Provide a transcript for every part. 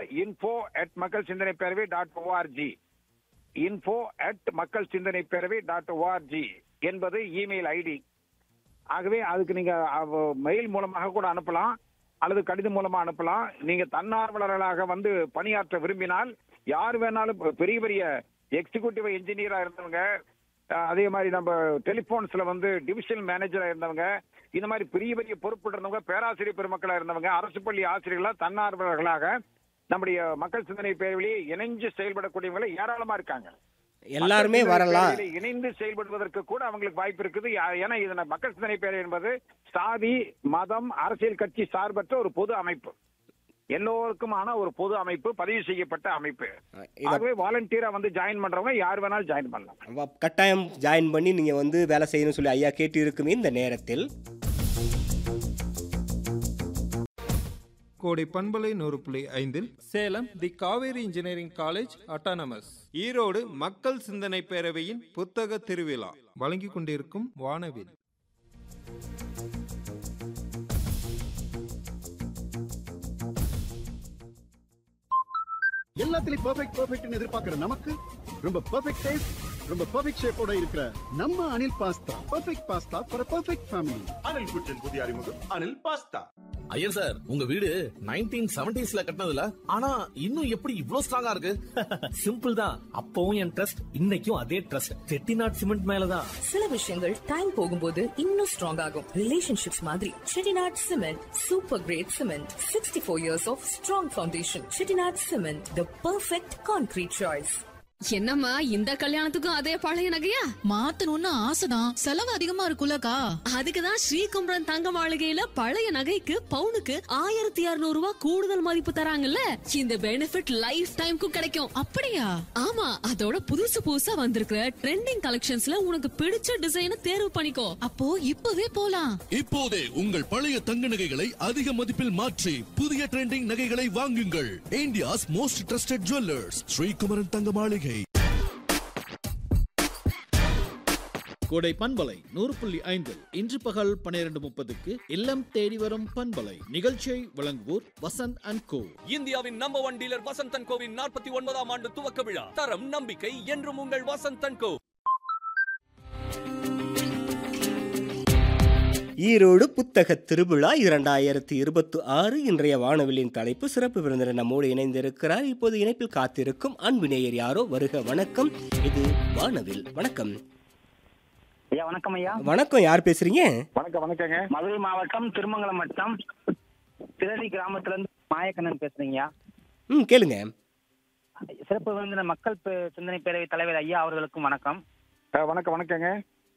Info at Makkal Sinthanai Peravai dot O R G info at Makkal Sinthanai Peravai dot org என்பது email ID ஆகவே அதுக்கு நீங்க மெயில் மூலமாக கூட அனுப்பலாம் அல்லது கடிதம் மூலமா அனுப்பலாம் நீங்க தன்னார்வலர்களாக வந்து பணியாற்ற விரும்பினால் யார் வேணாலும் இப்ப பெரிய பெரிய எக்ஸிகியூட்டிவ் இன்ஜினியரா இருந்தவங்க அஹ், அதே மாதிரி நம்ம டெலிபோன்ஸ்ல வந்து டிவிஷன் மேனேஜரா இருந்தவங்க இந்த மாதிரி பெரிய பெரிய பொறுப்பு இருந்தவங்க பேராசிரியர் பெருமக்களா இருந்தவங்க அரசு பள்ளி ஆசிரியர்களா தன்னார்வலர்களாக நம்முடைய மக்கள் சிந்தனை பேரவையிலே இணைஞ்சு செயல்படக்கூடியவங்க ஏராளமா இருக்காங்க எல்லாருமே மக்கள் சிந்தனை வரலாம் பேரவையிலே இணைந்து செயல்படுவதற்கு கூட அவங்களுக்கு வாய்ப்பு இருக்குது யா- ஏன்னா இது நம்ம மக்கள் சிந்தனை பேரவை என்பது சாதி மதம் அரசியல் கட்சி சார்பற்ற ஒரு பொது அமைப்பு எல்லோருக்குமான ஒரு பொது அமைப்பு பதிவு செய்யப்பட்ட அமைப்பு இத ஆகவே வாலண்டியரா வந்து ஜாயின் பண்றவங்க யார் வேணாலும் ஜாயின் பண்ணலாம் வ- கட்டாயம் ஜாயின் பண்ணி நீங்கள் வந்து வேலை செய்யணும்னு சொல்லி ஐயா கேட்டு இருக்குமே இந்த நேரத்தில் கோடை பண்பலை நூறு புள்ளி ஐந்தில் Salem the Kaveri engineering college autonomous Erode Makkal Sinthanai பேரவையின் புத்தக திருவிழா வழங்கிக் கொண்டிருக்கும் வானவில் எல்லாத்துலயும் பெர்ஃபெக்ட் பெர்ஃபெக்ட்னு எதிர்பார்க்கிற நமக்கு ரொம்ப பெர்ஃபெக்ட் டேஸ்ட் ரொம்ப பெர்ஃபெக்ட் ஷேப்போட இருக்கிற நம்ம Anil pasta perfect pasta for perfect family Anil குச்சின் புதிய அறிமுகம் அனில் பாஸ்தா ஐயர் சார் உங்க வீடு நைன்டீன் செவன்டிஸ்ல கட்டினதுல ஆனா இன்னும் எப்படி இவ்ளோ ஸ்ட்ராங்கா இருக்கு சிம்பிள் தான் அப்பவும் என் ட்ரஸ்ட் இன்னைக்கும் அதே ட்ரஸ்ட் செட்டிநாட் சிமெண்ட் மேலதான் சில விஷயங்கள் டைம் போகும்போது இன்னும் ஸ்ட்ராங் ஆகும் ரிலேஷன்ஷிப்ஸ் மாதிரி Chettinad cement super grade cement sixty four years of strong foundation Chettinad cement the perfect concrete choice என்னம்மா இந்த கல்யாணத்துக்கும் அதே பழைய நகையா மாத்தணும்னு ஆசைதான் செலவு அதிகமா இருக்குல்லக்கா அதுக்குதான் ஸ்ரீகும்பரன் தங்க மாளிகையில பழைய நகைக்கு பவுனுக்கு ஆயிரத்தி இருநூறு ரூபாய் கூடுதல் மதிப்பு தராங்கல்ல இந்த பெனிஃபிட் லைஃப் டைம்க்கும் கிடைக்கும் அப்படியா ஆமா அதோட புதுசு புதுசா வந்திருக்கிற ட்ரெண்டிங் கலெக்ஷன்ஸ்ல உனக்கு பிடிச்ச டிசைனை தேர்வு பண்ணிக்கோ அப்போ இப்பவே போலாம் இப்போதே உங்கள் பழைய தங்க நகைகளை அதிக மதிப்பில் மாற்றி புதிய ட்ரெண்டிங் நகைகளை வாங்குங்கள் India's most trusted jewellers Srikumaran Thanga Maligai கோடை பண்பலை நூறு புள்ளி ஐந்தில் இன்று பகல் பன்னிரண்டு முப்பதுக்கு இல்லம் தேடி வரும் பண்பலை நிகழ்ச்சியை வழங்குவோர் வசந்த் அண்ட் கோ இந்தியாவின் நம்பர் ஒன் டீலர் வசந்தன் கோவின் நாற்பத்தி ஒன்பதாம் ஆண்டு துவக்க விழா தரம் நம்பிக்கை என்றும் உங்கள் வசந்தன் கோ ஈரோடு புத்தக திருவிழா இரண்டாயிரத்தி இருபத்தி ஆறு இன்றைய வானவிலின் தலைப்பு சிறப்பு விருந்தினர் நம்மோடு இணைந்திருக்கிறார் இப்போது இணைப்பில் காத்திருக்கும் அன்பு நேயர் யாரோ வருக வணக்கம் இது வானவில் வணக்கம் ஐயா வணக்கம் ஐயா வணக்கம் யார் பேசுறீங்க வணக்கம் வணக்கங்க மதுரை மாவட்டம் திருமங்கலம் வட்டம் திரதி கிராமத்துல இருந்து மாயக்கண்ணன் பேசுறீங்கய்யா ம் கேளுங்க சிறப்பு விருந்தினர் மக்கள் பே- சிந்தனை பேரவை தலைவர் ஐயா அவர்களுக்கும் வணக்கம் அஹ், வணக்கம் வணக்கங்க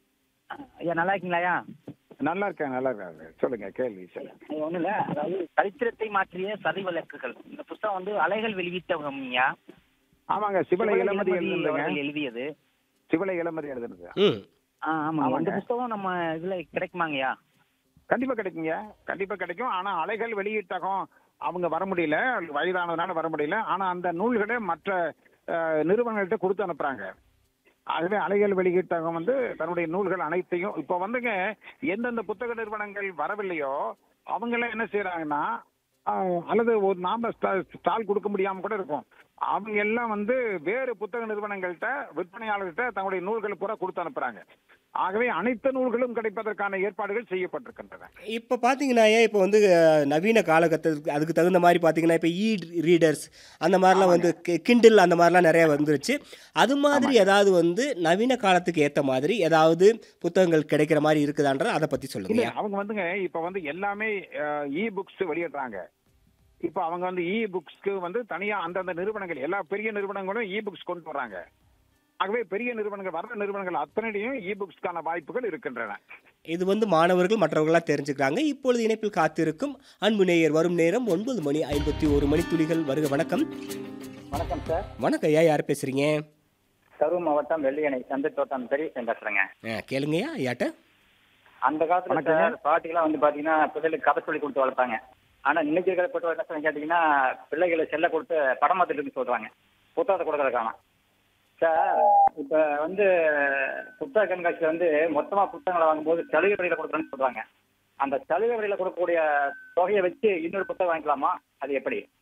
ஐயா நல்லா இருக்கீங்களா ஐயா நல்லா இருக்கேன் நல்லா இருக்காங்க சொல்லுங்க கேள்வி சொல்லுங்க ஐயா, ஒண்ணும் இல்ல அதாவது சரித்திரத்தை மாற்றிய சதி வழக்குகள் இந்த புத்தகம் வந்து அலைகள் வெளியிட்டவங்க ஐயா ஆமாங்க சிவலை சிவலை இளமதி இளமதி எழுதுனதுங்க அவர்கள் எழுதியது சிவலை இளமதி எழுதுனது ம் ஆ, ஆமா ஆமாங்க. அந்த புத்தகம் நம்ம இதுல கிடைக்குமாங்கய்யா கண்டிப்பா கிடைக்குங்க கண்டிப்பா கிடைக்கும் ஆனா அலைகள் வெளியிட்டகம் அவங்க வர முடியல வயதானதுனால வர முடியல ஆனா அந்த நூல்களை மற்ற அஹ், நிறுவனங்கள்ட்ட கொடுத்து அனுப்புறாங்க ஆகவே அலைகள் வெளியிட்டகம் வந்து தன்னுடைய நூல்கள் அனைத்தையும் இப்ப வந்துங்க எந்தெந்த புத்தக நிறுவனங்கள் வரவில்லையோ அவங்க எல்லாம் என்ன செய்யறாங்கன்னா ஆஹ், அல்லது ஒரு நாம ஸ்டா- ஸ்டால் கொடுக்க முடியாம கூட இருக்கும் அவங்க எல்லாம் வந்து வேறு புத்தக நிறுவனங்கள்ட்ட விற்பனையாளர்கிட்ட தங்களுடைய நூல்களை பூரா கொடுத்து அனுப்புறாங்க ஆகவே அனைத்து நூல்களும் கிடைப்பதற்கான ஏற்பாடுகள் செய்யப்பட்டிருக்கின்றன இப்போ பார்த்தீங்கன்னா ஏன் இப்போ வந்து அஹ், நவீன காலகட்டத்துக்கு அதுக்கு தகுந்த மாதிரி பார்த்தீங்கன்னா இப்போ இ ரீடர்ஸ் அந்த மாதிரிலாம் வந்து கிண்டில் அந்த மாதிரிலாம் நிறைய வந்துருச்சு அது மாதிரி ஏதாவது வந்து நவீன காலத்துக்கு ஏற்ற மாதிரி ஏதாவது புத்தகங்கள் கிடைக்கிற மாதிரி இருக்குதான்ற அதை பற்றி இல்ல சொல்லுங்க அவங்க வந்துங்க இப்ப வந்து எல்லாமே இ புக்ஸ் வெளியிடுறாங்க இப்ப அவங்க வந்து இ புக்ஸ்க்கு வந்து தனியா அந்தந்த நிறுவனங்கள் எல்லா பெரிய நிறுவனங்களும் இ புக்ஸ் கொண்டு வர்றாங்க ஆகவே பெரிய நிறுவனங்கள் வர்ற நிறுவனங்கள் அத்தனையும் இ புக்ஸ்க்கான வாய்ப்புகள் இருக்கின்றன இது வந்து மாணவர்கள் மற்றவர்களாக தெரிஞ்சுக்கிறாங்க இப்பொழுது இணைப்பில் காத்திருக்கும் அன்பு நேயர் வரும் நேரம் ஒன்பது மணி ஐம்பத்தி ஒரு மணி துளிகள் வருக வணக்கம் வணக்கம் சார் வணக்கம் ஐயா யார் பேசுறீங்க கரூர் மாவட்டம் வெள்ளியணை சந்தை தோட்டம் பெரிய பேசுறேங்க ஆ, கேளுங்கய்யா ஐயாட்ட அந்த காலத்துல வணக்கங்க. சார் பாட்டிலாம் வந்து பாத்தீங்கன்னா பிள்ளைகளுக்கு கதை சொல்லி கொடுத்து வளர்ப்பாங்க ஆனா இன்னைக்கு இருக்கிற பெற்றோர் என்ன சொல்றாங்க கேட்டீங்கன்னா பிள்ளைகளை செல்ல கொடுத்து படம் பார்த்துட்டு இருக்கு சொல்றாங்க புத்தகத்தை கொடுக்கறத காணோம் சார் இப்ப வந்து புத்தக கண்காட்சியில வந்து மொத்தமா புத்தகங்களை வாங்கும்போது சலுகை விலையில கொடுக்குறேன்னு சொல்றாங்க அந்த சலுகை விலையில கொடுக்கக்கூடிய தொகையை வச்சு இன்னொரு புத்தகம் வாங்கிக்கலாமா அது எப்படி